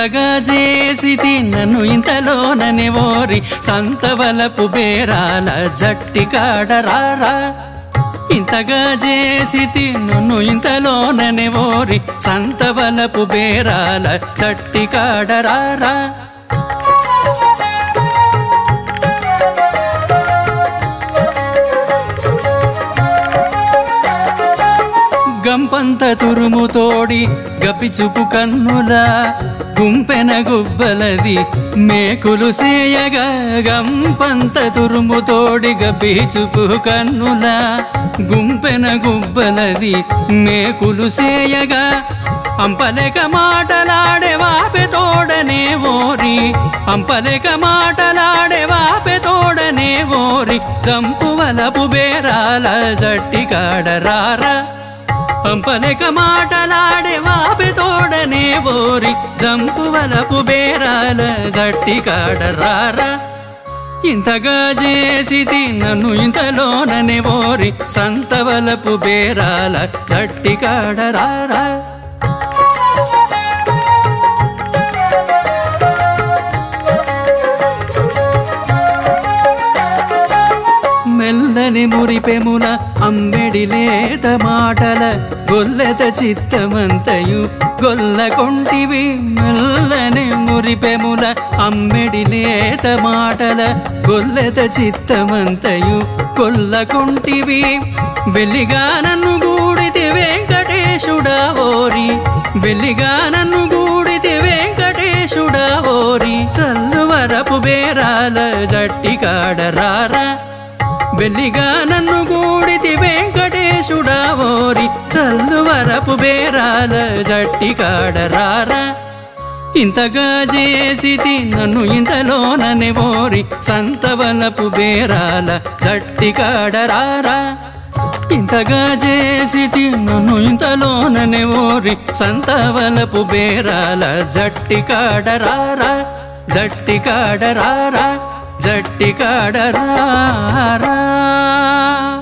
ఇంతగా చేసితి నన్ను ఇంతలోననే ఓరి సంతవలపు బేరాల జట్టి కాడరారా ఇంతగా చేసితి నన్ను ఇంతలోననే ఓరి సంతవలపు బేరాల జట్టి కాడరారా గంపంత తురుము తోడి గపిచుపు కన్నుల గుంపెన గుబ్బలది మేకులు సేయగా గంపంత తురుము తోడి గపిచుపు కన్నుల గుంపెన గుబ్బలది మేకులు సేయగా అంపలేక మాటలాడే వాపె తోడనే ఓరి అంపలేక మాటలాడే వాపె తోడనే ఓరి చంపువలపు బేరాల జట్టి కాడరారా పంపలేక మాటలాడే వాపి తోడనే ఓరి జంపువలపు బేరాల జట్టి కాడరారా ఇంతగా చేసితి నన్ను ఇంతలోననే ఓరి సంతవలపు బేరాల జట్టి కాడరారా మెల్లని మురిపెముల అమ్మెడి లేత మాటల గొల్లెత చిత్తమంతయు గొల్ల కొంటివి మెల్లని మురిపెముల అమ్మెడి లేత మాటల గొల్లెత చిత్తమంతయు గొల్ల కొంటివి వెల్లిగా నన్ను గూడితి వెంకటేశుడా ఓరి వెల్లిగా నన్ను గూడితి వెంకటేశుడా ఓరి చల్లువరపు బేరాల జట్టి కాడరారా వెల్లిగా నన్ను గూడితి వెంకటేశుడా ఓరి చల్లువరపు బేరాల జట్టి కాడరారా ఇంతగా చేసితి నన్ను ఇంతలోననే ఓరి సంతవలపు బేరాల జట్టి కాడరారా ఇంతగా చేసితి నన్ను ఇంతలోననే ఓరి సంతవలపు బేరాల జట్టి కాడరారా జట్టి కాడరారా జట్టి కాడరారా